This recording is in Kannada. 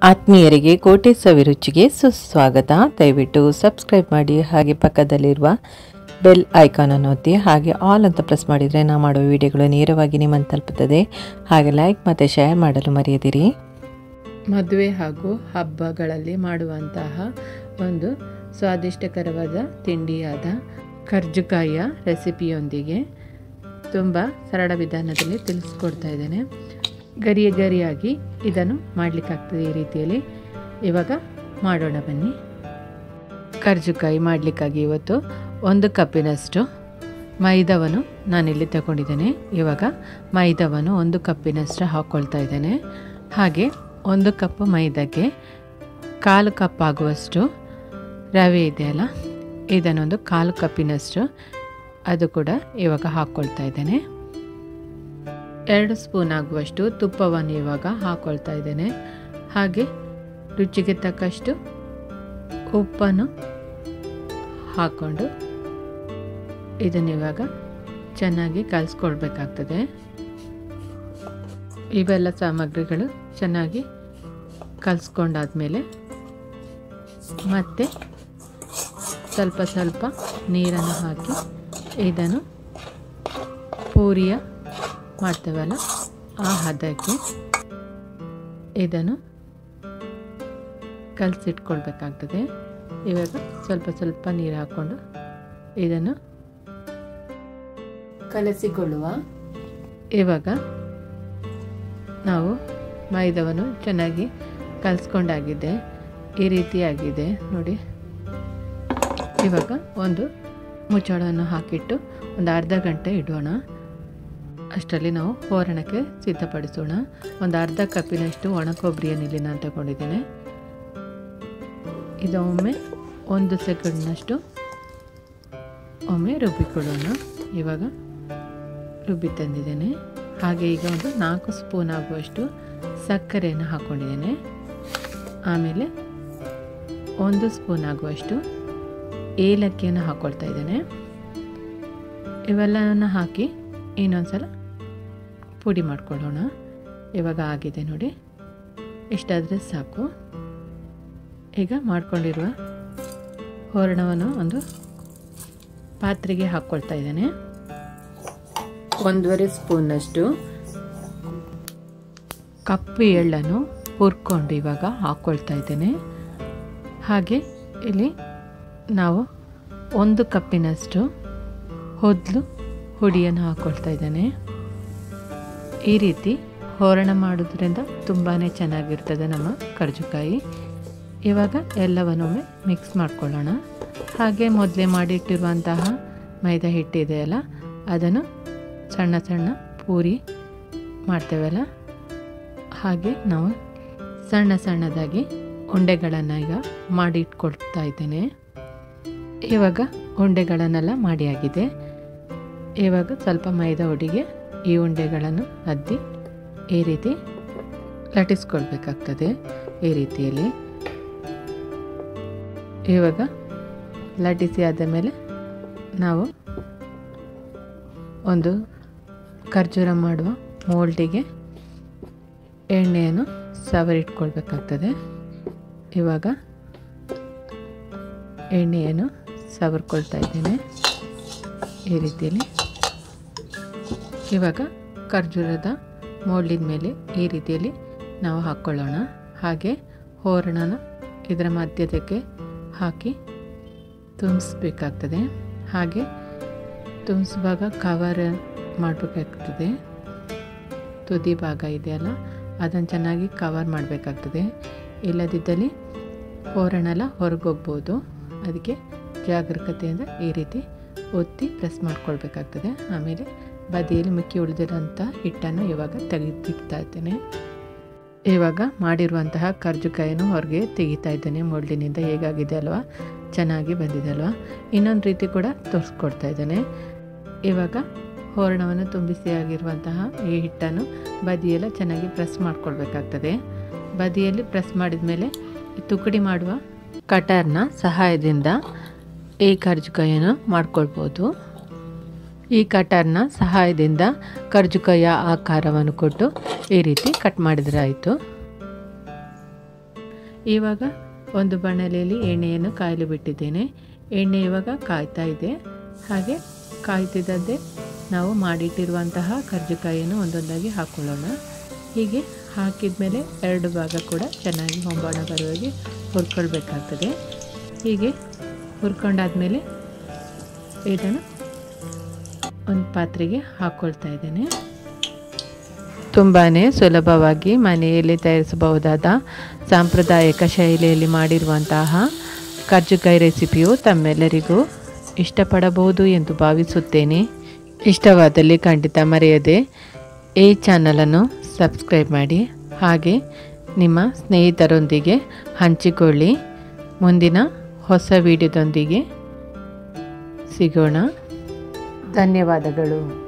ಆತ್ಮೀಯರಿಗೆ ಕೋಟೆ ಸವಿರುಚಿಗೆ ಸುಸ್ವಾಗತ ದಯವಿಟ್ಟು ಸಬ್ಸ್ಕ್ರೈಬ್ ಮಾಡಿ ಹಾಗೆ ಪಕ್ಕದಲ್ಲಿರುವ ಬೆಲ್ ಐಕಾನನ್ನು ಒತ್ತಿ ಹಾಗೆ ಆಲ್ ಅಂತ ಪ್ರೆಸ್ ಮಾಡಿದರೆ ನಾ ಮಾಡುವ ವಿಡಿಯೋಗಳು ನೇರವಾಗಿ ನಿಮ್ಮನ್ನು ತಲುಪುತ್ತದೆ ಹಾಗೆ ಲೈಕ್ ಮತ್ತು ಶೇರ್ ಮಾಡಲು ಮರೆಯದಿರಿ ಮದುವೆ ಹಾಗೂ ಹಬ್ಬಗಳಲ್ಲಿ ಮಾಡುವಂತಹ ಒಂದು ಸ್ವಾದಿಷ್ಟಕರವಾದ ತಿಂಡಿಯಾದ ಕರ್ಜುಕಾಯಿಯ ರೆಸಿಪಿಯೊಂದಿಗೆ ತುಂಬ ಸರಳ ವಿಧಾನದಲ್ಲಿ ತಿಳಿಸ್ಕೊಡ್ತಾ ಇದ್ದೇನೆ ಗರಿ ಗರಿಯಾಗಿ ಇದನ್ನು ಮಾಡಲಿಕ್ಕಾಗ್ತದೆ ಈ ರೀತಿಯಲ್ಲಿ ಇವಾಗ ಮಾಡೋಣ ಬನ್ನಿ ಕರ್ಜುಕಾಯಿ ಮಾಡಲಿಕ್ಕಾಗಿ ಇವತ್ತು ಒಂದು ಕಪ್ಪಿನಷ್ಟು ಮೈದಾವನ್ನು ನಾನಿಲ್ಲಿ ತಗೊಂಡಿದ್ದೇನೆ ಇವಾಗ ಮೈದಾವನ್ನು ಒಂದು ಕಪ್ಪಿನಷ್ಟು ಹಾಕ್ಕೊಳ್ತಾ ಇದ್ದೇನೆ ಹಾಗೆ ಒಂದು ಕಪ್ ಮೈದಾಗೆ ಕಾಲು ಕಪ್ ಆಗುವಷ್ಟು ರವೆ ಇದೆಯಲ್ಲ ಇದನ್ನೊಂದು ಕಾಲು ಕಪ್ಪಿನಷ್ಟು ಅದು ಕೂಡ ಇವಾಗ ಹಾಕ್ಕೊಳ್ತಾ ಇದ್ದೇನೆ ಎರಡು ಸ್ಪೂನ್ ಆಗುವಷ್ಟು ತುಪ್ಪವನ್ನು ಇವಾಗ ಹಾಕ್ಕೊಳ್ತಾ ಇದ್ದೇನೆ ಹಾಗೆ ರುಚಿಗೆ ತಕ್ಕಷ್ಟು ಉಪ್ಪನ್ನು ಹಾಕ್ಕೊಂಡು ಇದನ್ನು ಇವಾಗ ಚೆನ್ನಾಗಿ ಕಲಿಸ್ಕೊಳ್ಬೇಕಾಗ್ತದೆ ಇವೆಲ್ಲ ಸಾಮಗ್ರಿಗಳು ಚೆನ್ನಾಗಿ ಕಲಿಸ್ಕೊಂಡಾದ್ಮೇಲೆ ಮತ್ತೆ ಸ್ವಲ್ಪ ಸ್ವಲ್ಪ ನೀರನ್ನು ಹಾಕಿ ಇದನ್ನು ಪೂರಿಯ ಮಾಡ್ತೇವಲ್ಲ ಆ ಹದಕ್ಕೆ ಇದನ್ನು ಕಲಸಿಟ್ಕೊಳ್ಬೇಕಾಗ್ತದೆ ಇವಾಗ ಸ್ವಲ್ಪ ಸ್ವಲ್ಪ ನೀರು ಹಾಕ್ಕೊಂಡು ಇದನ್ನು ಕಲಸಿಕೊಳ್ಳುವ ಇವಾಗ ನಾವು ಮೈದಾವನ್ನು ಚೆನ್ನಾಗಿ ಕಲಿಸ್ಕೊಂಡಾಗಿದೆ ಈ ರೀತಿಯಾಗಿದೆ ನೋಡಿ ಇವಾಗ ಒಂದು ಮುಚ್ಚಳವನ್ನು ಹಾಕಿಟ್ಟು ಒಂದು ಅರ್ಧ ಗಂಟೆ ಇಡೋಣ ಅಷ್ಟರಲ್ಲಿ ನಾವು ಹೋರಣಕ್ಕೆ ಸಿದ್ಧಪಡಿಸೋಣ ಒಂದು ಅರ್ಧ ಕಪ್ಪಿನಷ್ಟು ಒಣ ಕೊಬ್ಬರಿಯನ್ನು ಇಲ್ಲಿ ನಾನು ತಗೊಂಡಿದ್ದೇನೆ ಇದು ಒಮ್ಮೆ ಒಂದು ಸೆಕೆಂಡ್ನಷ್ಟು ಒಮ್ಮೆ ರುಬ್ಬಿಕೊಳ್ಳೋಣ ಇವಾಗ ರುಬ್ಬಿ ತಂದಿದ್ದೇನೆ ಹಾಗೆ ಈಗ ಒಂದು ನಾಲ್ಕು ಸ್ಪೂನ್ ಆಗುವಷ್ಟು ಸಕ್ಕರೆಯನ್ನು ಹಾಕ್ಕೊಂಡಿದ್ದೇನೆ ಆಮೇಲೆ ಒಂದು ಸ್ಪೂನ್ ಆಗುವಷ್ಟು ಏಲಕ್ಕಿಯನ್ನು ಹಾಕ್ಕೊಳ್ತಾ ಇದ್ದೇನೆ ಇವೆಲ್ಲವನ್ನು ಹಾಕಿ ಇನ್ನೊಂದ್ಸಲ ಪುಡಿ ಮಾಡ್ಕೊಳ್ಳೋಣ ಇವಾಗ ಆಗಿದೆ ನೋಡಿ ಇಷ್ಟಾದರೆ ಸಾಕು ಈಗ ಮಾಡ್ಕೊಂಡಿರುವ ಹೂರಣವನ್ನು ಒಂದು ಪಾತ್ರೆಗೆ ಹಾಕ್ಕೊಳ್ತಾ ಇದ್ದೇನೆ ಒಂದೂವರೆ ಸ್ಪೂನ್ನಷ್ಟು ಕಪ್ಪು ಎಳ್ಳನ್ನು ಹುರ್ಕೊಂಡು ಇವಾಗ ಹಾಕ್ಕೊಳ್ತಾ ಇದ್ದೇನೆ ಹಾಗೆ ಇಲ್ಲಿ ನಾವು ಒಂದು ಕಪ್ಪಿನಷ್ಟು ಹೊದ್ಲು ಹುಡಿಯನ್ನು ಹಾಕ್ಕೊಳ್ತಾ ಇದ್ದೇನೆ ಈ ರೀತಿ ಹೋರಣ ಮಾಡೋದ್ರಿಂದ ತುಂಬಾ ಚೆನ್ನಾಗಿರ್ತದೆ ನಮ್ಮ ಕರ್ಜುಕಾಯಿ ಇವಾಗ ಎಲ್ಲವನ್ನೊಮ್ಮೆ ಮಿಕ್ಸ್ ಮಾಡ್ಕೊಳ್ಳೋಣ ಹಾಗೆ ಮೊದಲೇ ಮಾಡಿಟ್ಟಿರುವಂತಹ ಮೈದಾ ಹಿಟ್ಟಿದೆಯಲ್ಲ ಅದನ್ನು ಸಣ್ಣ ಸಣ್ಣ ಪೂರಿ ಮಾಡ್ತೇವಲ್ಲ ಹಾಗೆ ನಾವು ಸಣ್ಣ ಸಣ್ಣದಾಗಿ ಉಂಡೆಗಳನ್ನು ಈಗ ಮಾಡಿ ಇಟ್ಕೊಳ್ತಾ ಇದ್ದೇನೆ ಇವಾಗ ಉಂಡೆಗಳನ್ನೆಲ್ಲ ಮಾಡಿ ಆಗಿದೆ ಇವಾಗ ಸ್ವಲ್ಪ ಮೈದಾ ಹುಡಿಗೆ ಈ ಉಂಡೆಗಳನ್ನು ಅದ್ದಿ ಈ ರೀತಿ ಲಟಿಸ್ಕೊಳ್ಬೇಕಾಗ್ತದೆ ಈ ರೀತಿಯಲ್ಲಿ ಇವಾಗ ಲಟಿಸಿ ಆದ ಮೇಲೆ ನಾವು ಒಂದು ಖರ್ಜೂರ ಮಾಡುವ ಮೋಲ್ಡಿಗೆ ಎಣ್ಣೆಯನ್ನು ಸವರಿಟ್ಕೊಳ್ಬೇಕಾಗ್ತದೆ ಇವಾಗ ಎಣ್ಣೆಯನ್ನು ಸವರ್ಕೊಳ್ತಾ ಇದ್ದೇನೆ ಈ ರೀತಿಯಲ್ಲಿ ಇವಾಗ ಖರ್ಜೂರದ ಮೋಲ್ಡಿನ ಮೇಲೆ ಈ ರೀತಿಯಲ್ಲಿ ನಾವು ಹಾಕ್ಕೊಳ್ಳೋಣ ಹಾಗೆ ಹೋರಣನ ಇದರ ಮಧ್ಯದಕ್ಕೆ ಹಾಕಿ ತುಂಬಿಸ್ಬೇಕಾಗ್ತದೆ ಹಾಗೆ ತುಂಬಿಸುವಾಗ ಕವರ್ ಮಾಡಬೇಕಾಗ್ತದೆ ತುದಿ ಭಾಗ ಇದೆಯಲ್ಲ ಅದನ್ನು ಚೆನ್ನಾಗಿ ಕವರ್ ಮಾಡಬೇಕಾಗ್ತದೆ ಇಲ್ಲದಿದ್ದಲ್ಲಿ ಹೋರಣೆಲ್ಲ ಹೊರಗೋಗ್ಬೋದು ಅದಕ್ಕೆ ಜಾಗರೂಕತೆಯಿಂದ ಈ ರೀತಿ ಒತ್ತಿ ಪ್ರೆಸ್ ಮಾಡ್ಕೊಳ್ಬೇಕಾಗ್ತದೆ ಆಮೇಲೆ ಬದಿಯಲ್ಲಿ ಮಿಕ್ಕಿ ಉಳಿದಿರೋಂಥ ಹಿಟ್ಟನ್ನು ಇವಾಗ ತೆಗೆದಿಕ್ತಾ ಇದ್ದೇನೆ ಇವಾಗ ಮಾಡಿರುವಂತಹ ಕರ್ಜುಕಾಯನ್ನು ಹೊರಗೆ ತೆಗಿತಾ ಇದ್ದೇನೆ ಮೊಳ್ಳಿನಿಂದ ಹೇಗಾಗಿದೆ ಅಲ್ವಾ ಚೆನ್ನಾಗಿ ಬಂದಿದೆ ಅಲ್ವಾ ಇನ್ನೊಂದು ರೀತಿ ಕೂಡ ತೋರಿಸ್ಕೊಡ್ತಾ ಇದ್ದೇನೆ ಇವಾಗ ಹೋರಣವನ್ನು ತುಂಬಿಸಿ ಆಗಿರುವಂತಹ ಈ ಹಿಟ್ಟನ್ನು ಬದಿಯೆಲ್ಲ ಚೆನ್ನಾಗಿ ಪ್ರೆಸ್ ಮಾಡ್ಕೊಳ್ಬೇಕಾಗ್ತದೆ ಬದಿಯಲ್ಲಿ ಪ್ರೆಸ್ ಮಾಡಿದ ಮೇಲೆ ತುಕಡಿ ಮಾಡುವ ಕಟರ್ನ ಸಹಾಯದಿಂದ ಈ ಕರ್ಜುಕಾಯನ್ನು ಮಾಡ್ಕೊಳ್ಬೋದು ಈ ಕಟರ್ನ ಸಹಾಯದಿಂದ ಕರ್ಜುಕಾಯ ಆಕಾರವನ್ನು ಕೊಟ್ಟು ಈ ರೀತಿ ಕಟ್ ಮಾಡಿದರೆ ಆಯಿತು ಇವಾಗ ಒಂದು ಬಾಣಲೆಯಲ್ಲಿ ಎಣ್ಣೆಯನ್ನು ಕಾಯಲು ಬಿಟ್ಟಿದ್ದೇನೆ ಎಣ್ಣೆ ಇವಾಗ ಕಾಯ್ತಾ ಇದೆ ಹಾಗೆ ಕಾಯ್ತಿದ್ದಂತೆ ನಾವು ಮಾಡಿಟ್ಟಿರುವಂತಹ ಕರ್ಜಿಕಾಯಿಯನ್ನು ಒಂದೊಂದಾಗಿ ಹಾಕ್ಕೊಳ್ಳೋಣ ಹೀಗೆ ಹಾಕಿದ ಮೇಲೆ ಎರಡು ಭಾಗ ಕೂಡ ಚೆನ್ನಾಗಿ ಹೊಂಬಾಣ ಬರುವಾಗೆ ಹುರ್ಕೊಳ್ಬೇಕಾಗ್ತದೆ ಹೀಗೆ ಹುರ್ಕೊಂಡಾದ್ಮೇಲೆ ಇದನ್ನು ಒಂದು ಪಾತ್ರೆಗೆ ಹಾಕ್ಕೊಳ್ತಾ ಇದ್ದೇನೆ ತುಂಬಾ ಸುಲಭವಾಗಿ ಮನೆಯಲ್ಲಿ ತಯಾರಿಸಬಹುದಾದ ಸಾಂಪ್ರದಾಯಿಕ ಶೈಲಿಯಲ್ಲಿ ಮಾಡಿರುವಂತಹ ಕರ್ಜುಕಾಯಿ ರೆಸಿಪಿಯು ತಮ್ಮೆಲ್ಲರಿಗೂ ಇಷ್ಟಪಡಬಹುದು ಎಂದು ಭಾವಿಸುತ್ತೇನೆ ಇಷ್ಟವಾದಲ್ಲಿ ಖಂಡಿತ ಮರೆಯದೆ ಈ ಚಾನಲನ್ನು ಸಬ್ಸ್ಕ್ರೈಬ್ ಮಾಡಿ ಹಾಗೆ ನಿಮ್ಮ ಸ್ನೇಹಿತರೊಂದಿಗೆ ಹಂಚಿಕೊಳ್ಳಿ ಮುಂದಿನ ಹೊಸ ವಿಡಿಯೋದೊಂದಿಗೆ ಸಿಗೋಣ ಧನ್ಯವಾದಗಳು